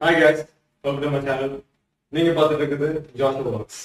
Hi guys welcome to my channel நீங்க பார்த்துட்டு இருக்குது ஜாஷ் ஒர்க்ஸ்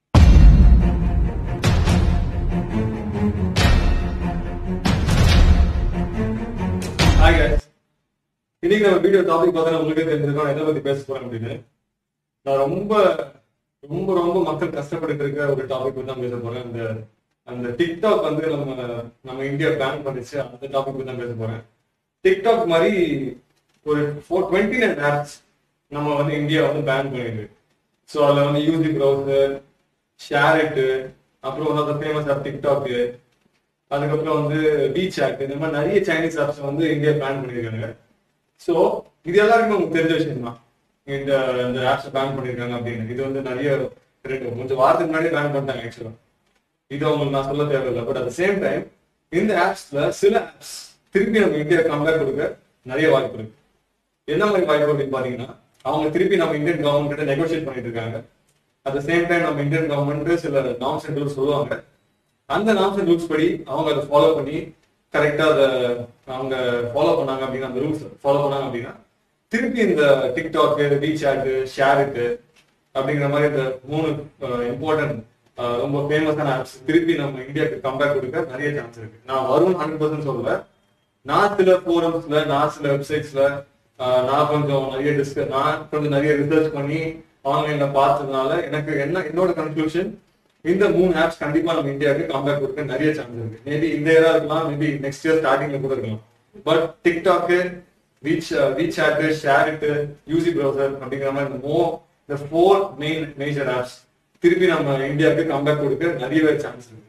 ஹாய் guys இன்னைக்கு நம்ம வீடியோ டாபிக் பார்த்தா உங்களுக்கே தெரிஞ்சிருக்கோம் எதை பத்தி பேச போறேன் அப்படின்னு நான் ரொம்ப ரொம்ப ரொம்ப மக்கள் கஷ்டப்பட்டு இருக்க ஒரு டாபிக் பத்தி தான் பேச போறேன் அந்த அந்த டிக்டாக் வந்து நம்ம நம்ம இந்தியா பேன் பண்ணிச்சு அந்த டாபிக் பத்தி தான் பேச போறேன் டிக்டாக் மாதிரி ஒரு ஃபோர் டுவெண்ட்டி நைன் ஆப்ஸ் நம்ம வந்து இந்தியா வந்து பேன் பண்ணிருக்கு ஸோ அதில் வந்து யூசி ப்ரௌசர் ஷேரிட்டு அப்புறம் one of the famous app TikTok அதுக்கப்புறம் வந்து பீச் ஆப் இந்த மாதிரி நிறைய சைனீஸ் ஆப்ஸ் வந்து இந்தியா பேன் பண்ணியிருக்காங்க ஸோ இது எல்லாருக்குமே உங்களுக்கு தெரிஞ்ச விஷயம் தான் இந்த இந்த ஆப்ஸ் பேன் பண்ணியிருக்காங்க அப்படின்னு இது வந்து நிறைய ரெண்டு கொஞ்சம் வாரத்துக்கு முன்னாடி பேன் பண்ணிட்டாங்க ஆக்சுவலாக இது உங்களுக்கு நான் சொல்ல தேவையில்லை பட் அட் சேம் டைம் இந்த ஆப்ஸ்ல சில ஆப்ஸ் திருப்பி நம்ம இந்தியா கம்பேர் கொடுக்க நிறைய வாய்ப்பு இருக்கு என்ன மாதிரி வாய்ப்பு அப்படின்னு பாத்தீங்கன்னா அவங்க திருப்பி நம்ம இந்தியன் கவர்மெண்ட் கிட்ட நெகோசியேட் பண்ணிட்டு இருக்காங்க அட் சேம் டைம் நம்ம இந்தியன் கவர்மெண்ட் சில நார்ம்ஸ் அண்ட் ரூல்ஸ் சொல்லுவாங்க அந்த நார்ம்ஸ் அண்ட் ரூல்ஸ் படி அவங்க அதை ஃபாலோ பண்ணி கரெக்டா அதை அவங்க ஃபாலோ பண்ணாங்க அப்படின்னா அந்த ரூல்ஸ் ஃபாலோ பண்ணாங்க அப்படின்னா திருப்பி இந்த டிக்டாக் ரீச் ஆட் ஷேருக்கு அப்படிங்கிற மாதிரி இந்த மூணு இம்பார்ட்டன்ட் ரொம்ப ஃபேமஸான ஆப்ஸ் திருப்பி நம்ம இந்தியாவுக்கு கம்பேர் கொடுக்க நிறைய சான்ஸ் இருக்கு நான் வரும் ஹண்ட்ரட் பர்சன்ட் சொல்லுவேன் நான் சில ஃபோரம்ஸ்ல நான் சில வெப்சைட்ஸ்ல நான் கொஞ்சம் நிறைய டிஸ்க நான் கொஞ்சம் நிறைய ரிசர்ச் பண்ணி ஆன்லைன்ல பார்த்ததுனால எனக்கு என்ன என்னோட கன்க்ளூஷன் இந்த மூணு ஆப்ஸ் கண்டிப்பா நம்ம இந்தியாவுக்கு கம்பேர் கொடுக்க நிறைய சான்ஸ் இருக்கு மேபி இந்த இயரா இருக்கலாம் மேபி நெக்ஸ்ட் இயர் ஸ்டார்டிங்ல கூட இருக்கலாம் பட் டிக்டாக்கு ரீச் ரீச் ஆட் ஷேர் இட் யூசி ப்ரௌசர் அப்படிங்கிற மாதிரி இந்த மோ இந்த ஃபோர் மெயின் மேஜர் ஆப்ஸ் திருப்பி நம்ம இந்தியாவுக்கு கம்பேர் கொடுக்க நிறையவே சான்ஸ் இருக்கு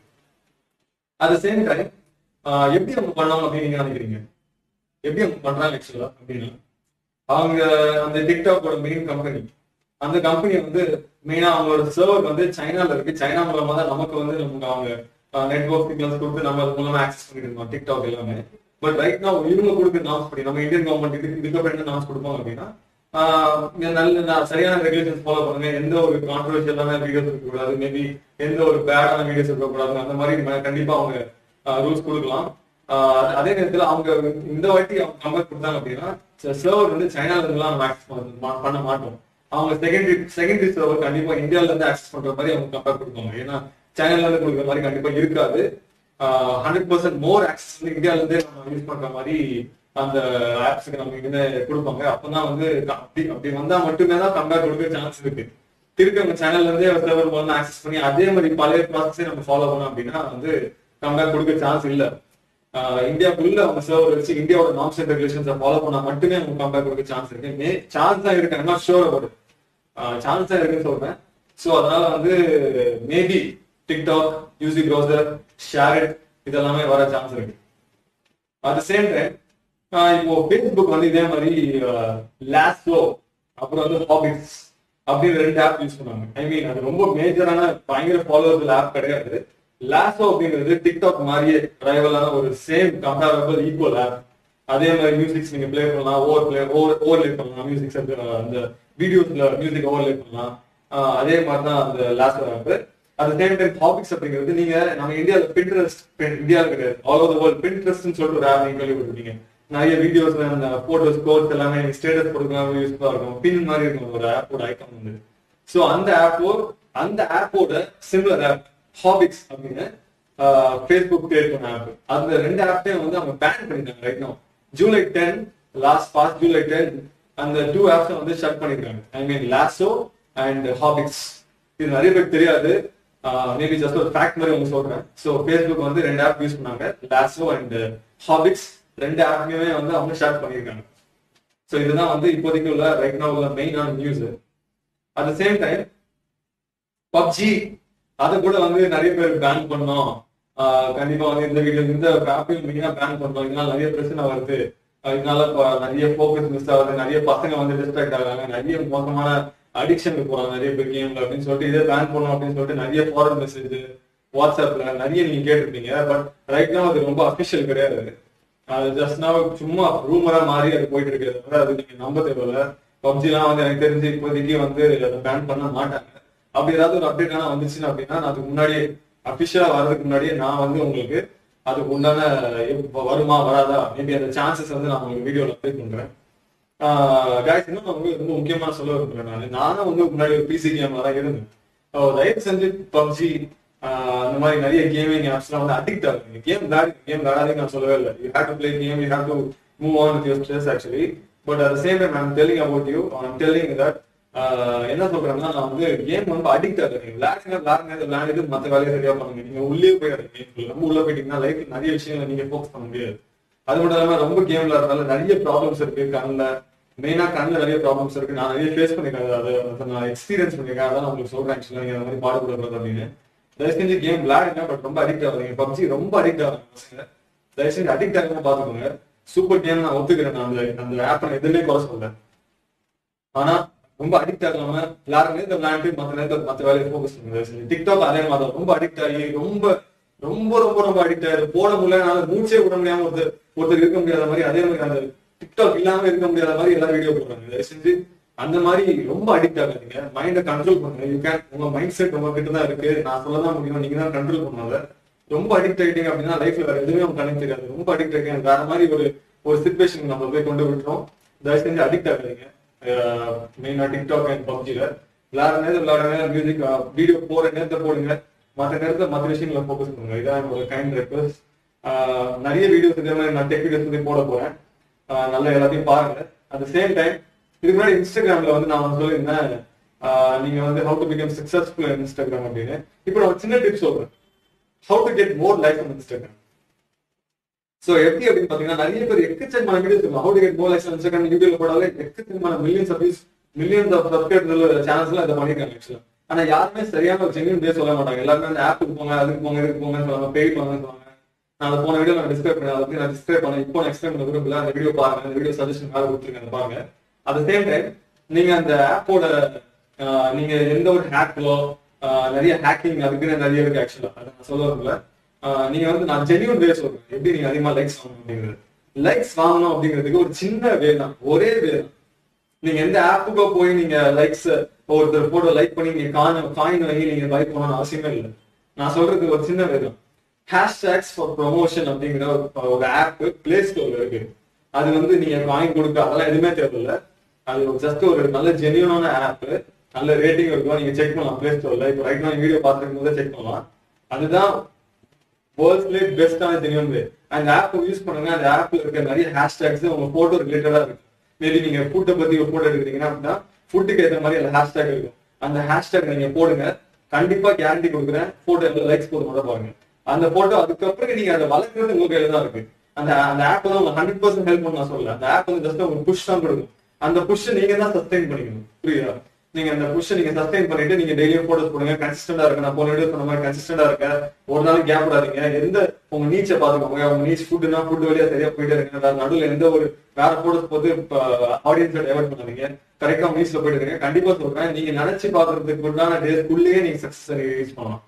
அட் சேம் டைம் எப்படி அவங்க பண்ணலாம் அப்படின்னு நீங்க நினைக்கிறீங்க எப்படி அவங்க பண்றாங்க ஆக்சுவலா அப்படின்னா அவங்க அந்த டிக்டாக்கோட மெயின் கம்பெனி அந்த கம்பெனி வந்து மெயினா அவங்களோட சர்வர் வந்து சைனால இருக்கு சைனா மூலமா தான் நமக்கு வந்து நமக்கு அவங்க நெட்ஒர்க் சிக்னல்ஸ் கொடுத்து நம்ம அது மூலமா ஆக்சஸ் பண்ணிட்டு இருந்தோம் டிக்டாக் எல்லாமே பட் ரைட் நான் இவங்க கொடுக்க நாம்ஸ் படி நம்ம இந்தியன் கவர்மெண்ட் இதுக்கு இதுக்கப்புறம் என்ன நாம்ஸ் கொடுப்பாங்க அப்படின்னா நல்ல சரியான ரெகுலேஷன்ஸ் ஃபாலோ பண்ணுங்க எந்த ஒரு கான்ட்ரவர்ஷியலான வீடியோஸ் இருக்கக்கூடாது மேபி எந்த ஒரு பேடான வீடியோஸ் இருக்கக்கூடாது அந்த மாதிரி கண்டிப்பா அவங்க ரூல்ஸ் கொடுக்கலாம் அதே நேரத்தில் அவங்க இந்த வாட்டி அவங்க கம்பேர் கொடுத்தாங்க அப்படின்னா சர்வர் வந்து சைனால இருந்துலாம் நம்ம ஆக்சஸ் பண்ண மாட்டோம் அவங்க செகண்டரி செகண்டரி சர்வர் கண்டிப்பா இந்தியால இருந்து ஆக்சஸ் பண்ற மாதிரி அவங்க கம்பேர் கொடுப்பாங்க ஏன்னா சைனால இருந்து கொடுக்குற மாதிரி கண்டிப்பா இருக்காது ஹண்ட்ரட் பர்சன்ட் மோர் ஆக்சஸ் வந்து இந்தியால இருந்தே நம்ம யூஸ் பண்ற மாதிரி அந்த ஆப்ஸுக்கு நம்ம இங்க கொடுப்பாங்க அப்பதான் வந்து அப்படி அப்படி வந்தா மட்டுமே தான் கம்பேர் கொடுக்க சான்ஸ் இருக்கு திருப்பி அவங்க சேனல்ல இருந்தே சர்வர் மூலம் ஆக்சஸ் பண்ணி அதே மாதிரி பழைய ப்ராசஸே நம்ம ஃபாலோ பண்ணோம் அப்படின்னா வந்து கம்பேர் கொடுக்க சான்ஸ் இல்ல இந்தியாவுக்குள்ள அவங்க சர்வர் வச்சு இந்தியாவோட நார்ம்ஸ் அண்ட் ரெகுலேஷன்ஸை ஃபாலோ பண்ணா மட்டுமே அவங்க கம்பேர் கொடுக்க சான்ஸ் இருக்கு மே சான்ஸ் தான் இருக்கு நாட் ஷோர் அபவுட் சான்ஸ் தான் இருக்குன்னு சொல்றேன் ஸோ அதனால வந்து maybe TikTok UC browser share இதெல்லாமே வர சான்ஸ் இருக்கு அட் சேம் டைம் இப்போ ஃபேஸ்புக் வந்து இதே மாதிரி லாஸ்லோ அப்புறம் வந்து ஹாபிட்ஸ் அப்படின்னு ரெண்டு ஆப் யூஸ் பண்ணாங்க ஐ மீன் அது ரொம்ப மேஜரான பயங்கர ஃபாலோவர்ஸ் ஆப் கிடையாது லாசோ அப்படிங்கிறது டிக்டாக் மாதிரியே ரைவலான ஒரு சேம் கம்பேரபிள் ஈக்குவல் ஆப் அதே மாதிரி மியூசிக்ஸ் நீங்க பிளே பண்ணலாம் ஓவர் பிளே ஓவர் ஓவர்லே பண்ணலாம் மியூசிக்ஸ் அந்த வீடியோஸ்ல மியூசிக் ஓவர்லே பண்ணலாம் அதே மாதிரி தான் அந்த last app at same time topics அப்படிங்கிறது நீங்க நம்ம இந்தியாவில் பின்ட்ரெஸ்ட் இந்தியாவில் கிடையாது ஆல் ஓவர் வேர்ல்ட் பின்ட்ரெஸ்ட்னு சொல்லிட்டு ஒரு ஆப் நீங்க கேள்விப்பட்டிருக்கீங்க நிறைய வீடியோஸ் அந்த போட்டோஸ் கோட்ஸ் எல்லாமே ஸ்டேட்டஸ் கொடுக்கலாம் யூஸ்ஃபுல்லா இருக்கும் பின் மாதிரி இருக்கும் ஒரு ஆப்போட ஐக்கான் வந்து ஸோ அந்த ஆப்போ அந்த ஆப்போட சிமிலர் ஆப் ஹாபிக்ஸ் அப்படின்னு ஃபேஸ்புக் கிரியேட் பண்ண ஆப் அந்த ரெண்டு ஆப்பையும் வந்து அவங்க பேன் பண்ணிட்டாங்க right now July ten last past July ten அந்த டூ ஆப்ஸை வந்து ஷட் பண்ணிருக்காங்க ஐ மீன் லாசோ அண்ட் ஹாபிக்ஸ் இது நிறைய பேருக்கு தெரியாது மேபி ஜஸ்ட் ஒரு ஃபேக்ட் மாதிரி உங்களுக்கு சொல்றேன் ஸோ ஃபேஸ்புக் வந்து ரெண்டு ஆப் யூஸ் பண்ணாங்க லாசோ அண்ட் ஹாபிக்ஸ் ரெண்டு ஆப்லையுமே வந்து அவங்க ஷேர் பண்ணியிருக்காங்க ஸோ இதுதான் வந்து இப்போதைக்கு உள்ள ரைட் நோ உள்ள மெயினான news at the same time PUBG அதை கூட வந்து நிறைய பேர் பேன் பண்ணோம் கண்டிப்பா வந்து இந்த வீடியோ இந்த ஆப்பையும் மெயினா பேன் பண்ணோம் இதனால நிறைய பிரச்சனை வருது இதனால நிறைய ஃபோக்கஸ் மிஸ் ஆகுது நிறைய பசங்க வந்து டிஸ்ட்ராக்ட் ஆகுறாங்க நிறைய மோசமான அடிக்ஷனுக்கு போறாங்க நிறைய பேர் கேம்ல அப்படின்னு சொல்லிட்டு இதே பேன் பண்ணோம் அப்படின்னு சொல்லிட்டு நிறைய ஃபாரன் மெசேஜ் வாட்ஸ்அப்ல நிறைய நீங்க கேட்டிருப்பீங்க பட் ரைட் now அது ரொம்ப அபிஷியல் கிடையாது அது ஜஸ்ட் நான் சும்மா ரூமரா மாறி அது போயிட்டு இருக்கிறது அது நீங்க நம்ப தேவையில்ல பப்ஜி எல்லாம் வந்து எனக்கு தெரிஞ்சு இப்போதைக்கு வந்து அதை பேன் பண்ண மாட்டாங்க அப்படி ஏதாவது ஒரு அப்டேட் ஆனா வந்துச்சுன்னா அப்படின்னா நான் அதுக்கு முன்னாடியே அபிஷியலா வர்றதுக்கு முன்னாடியே நான் வந்து உங்களுக்கு அதுக்கு உண்டான எப்ப வருமா வராதா மேபி அந்த சான்சஸ் வந்து நான் உங்களுக்கு வீடியோல அப்டேட் பண்றேன் காய்ஸ் இன்னும் நான் வந்து ரொம்ப முக்கியமா சொல்ல விரும்புறேன் நான் நானும் வந்து முன்னாடி ஒரு பிசி கேம்ல தான் இருந்தேன் So, தயவு செஞ்சு பப்ஜி அந்த மாதிரி நிறைய கேமிங் ஆப்ஸ்லாம் வந்து அடிக்ட் ஆகுது கேம் விளையாடு கேம் விளையாடாதீங்க நான் சொல்லவே இல்லை you have to play game you have to move on with your stress actually but at same time I'm telling about you I'm telling that என்ன சொல்றேன்னா நான் வந்து கேம் வந்து அடிக்ட் ஆகுறீங்க விளையாடுங்க விளையாடுங்க விளையாடிட்டு மத்த வேலையை சரியா பண்ணுங்க நீங்க உள்ளே போயிடுறீங்க கேம்குள்ள ரொம்ப உள்ள போயிட்டீங்கன்னா லைஃப்ல நிறைய விஷயங்களை நீங்க ஃபோக்கஸ் பண்ண முடியாது அது மட்டும் இல்லாம ரொம்ப கேம் விளையாடுறதால நிறைய ப்ராப்ளம்ஸ் இருக்கு கண்ணுல மெயினா கண்ணுல நிறைய ப்ராப்ளம்ஸ் இருக்கு நான் நிறைய ஃபேஸ் பண்ணிருக்கேன் அதை அதை நான் எக்ஸ்பீரியன்ஸ் பண்ணிருக்கேன் அதான் நான் உங்களுக்கு சொல்றேன் ஆக்சுவலா நீங்க அந்த மாதிரி பாடுபடுறது அப்படின்னு தயவு செஞ்சு கேம் விளையாடுங்க பட் ரொம்ப அடிக்ட் ஆகுறீங்க பப்ஜி ரொம்ப அடிக்ட் ஆகுறாங்க பசங்க தயவு செஞ்சு அடிக்ட் ஆகாம பாத்துக்கோங்க சூப்பர் கேம் நான் ஒத்துக்கிறேன் நான் அந்த அந்த ஆப் நான் எதுவுமே குறை சொல்ல ஆனா ரொம்ப அடிக்ட் ஆகாம விளையாடுற நேரத்துல விளையாண்டு மத்த நேரத்துல மத்த வேலையை ஃபோக்கஸ் பண்ணுங்க டிக்டாக் அதே மாதிரி தான். ரொம்ப அடிக்ட் ஆகி ரொம்ப ரொம்ப ரொம்ப ரொம்ப அடிக்ட் ஆகி போட முடியல மூச்சே விட முடியாம ஒருத்தர் ஒருத்தர் இருக்க முடியாத மாதிரி அதே மாதிரி அந்த டிக்டாக் இல்லாம இருக்க முடியாத மாதிரி எல்லாரும் வீடியோ போடுறாங்க தயவு செஞ்சு அந்த மாதிரி ரொம்ப அடிக்ட் ஆகாதீங்க மைண்டை கண்ட்ரோல் பண்ணுங்க யூ கேன் உங்க மைண்ட் செட் உங்க கிட்ட தான் இருக்கு நான் சொல்ல தான் முடியும் நீங்க தான் கண்ட்ரோல் பண்ணாத ரொம்ப அடிக்ட் ஆகிட்டீங்க அப்படின்னா லைஃப்ல வேற எதுவுமே உங்களுக்கு கணக்கு தெரியாது ரொம்ப அடிக்ட் ஆகிங்க வேற மாதிரி ஒரு ஒரு சுச்சுவேஷன் நம்ம போய் கொண்டு விட்டுறோம் தயவு செஞ்சு அடிக்ட் ஆகாதீங்க மெயினா டிக்டாக் அண்ட் பப்ஜில விளையாட நேரத்தில் விளையாட நேரம் மியூசிக் வீடியோ போற நேரத்தை போடுங்க மற்ற நேரத்துல மற்ற விஷயங்களை ஃபோக்கஸ் பண்ணுங்க இதான் என்னோட கைண்ட் ரெக்வஸ்ட் நிறைய வீடியோஸ் இதே மாதிரி நான் டெக் வீடியோஸ் பத்தி போட போறேன் ஆஹ் நல்லா எல்லாத்தையும் பாருங்க அட் சேம் டைம் இதுக்கு முன்னாடி இன்ஸ்டாகிராம்ல வந்து நான் வந்து சொல்லியிருந்தேன் ஆஹ் நீங்க வந்து how to become successful Instagram அப்படின்னு இப்போ நான் ஒரு சின்ன டிப்ஸ் சொல்றேன் how to get more like on Instagram so எப்படி அப்படின்னு பாத்தீங்கன்னா நிறைய பேர் எக்கச்சக்கமான வீடியோஸ் இருக்கும் how to get more likes on Instagram யூடியூப்ல போடாலே எக்கச்சக்கமான millions of views millions of subscribers channels எல்லாம் இதை பண்ணிருக்காங்க ஆக்சுவலா ஆனா யாருமே சரியான ஒரு ஜென்யூன் டே சொல்ல மாட்டாங்க எல்லாருமே அந்த ஆப்புக்கு போங்க அதுக்கு போங்க இதுக்கு போங்க சொல்லுவாங்க பெய் பண்ணுங்க சொல்லுவாங்க நான் அதை போன வீடியோ நான் டிஸ்கிரைப் பண்ணேன் அதை பத்தி நான் டிஸ்கிரைப் பண்ணேன் இப்போ நான் எக்ஸ்பிளைன் பண்ண விரும்பல அந்த வீடியோ பாருங்க அந்த வீடியோ சஜஷன் மேல கொடுத்துருங்க அதை பாருங்க அட் சேம் டைம் நீங்க அந்த ஆப்போட நீங்க எந்த ஒரு ஹேக்கோ நிறைய ஹேக்கிங் அதுக்குன்னு நிறைய இருக்கு ஆக்சுவலா அதை நான் சொல்ல வரல ஆஹ் நீங்க வந்து நான் ஜென்யூன் வே சொல்றேன் எப்படி நீங்க அதிகமா லைக்ஸ் வாங்கணும் அப்படிங்கிறது லைக்ஸ் வாங்கணும் அப்படிங்கிறதுக்கு ஒரு சின்ன வே தான் ஒரே வே தான் நீங்க எந்த ஆப்புக்கோ போய் நீங்க லைக்ஸ் ஒருத்தர் போட்டோ லைக் பண்ணி நீங்க காயின் காயின் வாங்கி நீங்க லைக் பண்ணணும் அவசியமே இல்லை நான் சொல்றது ஒரு சின்ன வே தான் ஹேஷ்டேக்ஸ் ஃபார் ப்ரொமோஷன் அப்படிங்கிற ஒரு- ஒரு ஆப் பிளே ஸ்டோர்ல இருக்கு அது வந்து நீங்க காயின் கொடுக்க அதெல்லாம் எதுவுமே தேவையில்ல அது ஜஸ்ட் ஒரு நல்ல ஜெனியூனான ஆப் நல்ல ரேட்டிங் இருக்கும் நீங்க செக் பண்ணலாம் பிளே ஸ்டோர்ல இப்போ ரைட் நான் வீடியோ பார்த்துருக்கும் போதே செக் பண்ணலாம் அதுதான் வேர்ல்ட்ஸ்லேயே பெஸ்டான ஜெனியூன் வே அந்த ஆப் யூஸ் பண்ணுங்க அந்த ஆப்ல இருக்க நிறைய ஹேஷ்டேக்ஸ் உங்க போட்டோ ரிலேட்டடா இருக்கு மேபி நீங்க ஃபுட்டை பத்தி ஒரு போட்டோ எடுக்கிறீங்கன்னா அப்படின்னா ஃபுட்டுக்கு ஏற்ற மாதிரி அந்த ஹேஷ்டேக் இருக்கும் அந்த ஹேஷ்டேக் நீங்க போடுங்க கண்டிப்பா கேரண்டி கொடுக்குறேன் போட்டோ எவ்வளவு லைக்ஸ் போது மட்டும் பாருங்க அந்த போட்டோ அதுக்கப்புறம் நீங்க அதை வளர்க்கறது உங்க கையில தான் இருக்கு அந்த அந்த ஆப் தான் உங்களுக்கு ஹண்ட்ரட் பர்சன்ட் ஹெல்ப் பண்ண நான் சொல்லல அந்த ஆப் வந்து ஜஸ்ட் உங்களுக்கு புஷ் தான் கொடுக்கும் அந்த புஷ் நீங்க தான் சஸ்டைன் பண்ணிக்கணும் புரியுதா நீங்க அந்த புஷ் நீங்க சஸ்டைன் பண்ணிட்டு நீங்க டெய்லியும் போட்டோஸ் போடுங்க கன்சிஸ்டன்டா இருக்கு நான் போன வீடியோ சொன்ன மாதிரி கன்சிஸ்டன்டா இருக்க ஒரு நாள் கேப் விடாதீங்க எந்த உங்க நீச்சை பாத்துக்கோங்க உங்க நீச் ஃபுட்னா ஃபுட் வழியா சரியா போயிட்டே இருக்கு வேற நடுவுல எந்த ஒரு வேற போட்டோஸ் போட்டு ஆடியன்ஸை டைவர்ட் பண்ணாதீங்க கரெக்டா நீச்ல போயிட்டு இருக்கீங்க கண்டிப்பா சொல்றேன் நீங்க நினைச்சு பாக்குறதுக்கு உண்டான டேஸ்க்குள்ளேயே நீங்க சக்சஸ் ரீச் பண்ணலாம்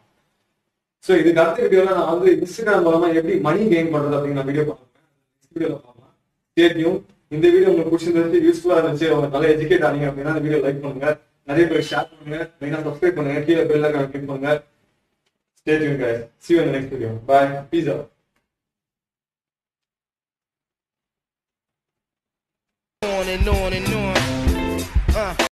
சோ இதுக்கு அடுத்த வீடியோல நான் வந்து இன்ஸ்டாகிராம் மூலமா எப்படி மணி கெயின் பண்றது அப்படின்னு நான் வீடியோ பண்ணுவேன் வீடியோல பார்க்கலாம் ஸ்டேட்யூன் இந்த வீடியோ உங்களுக்கு பிடிச்சிருந்துச்சு யூஸ்ஃபுல்லா இருந்துச்சு உங்களுக்கு நல்லா எஜுகேட் ஆனீங்க அப்படின்னா இந்த வீடியோ லைக் பண்ணுங்க நிறைய பேர் ஷேர் பண்ணுங்க மெயினா சப்ஸ்கிரைப் பண்ணுங்க கீழே பெல் ஐகான் கிளிக் பண்ணுங்க stay tuned guys see you in the next video bye peace out on and on and on. Uh.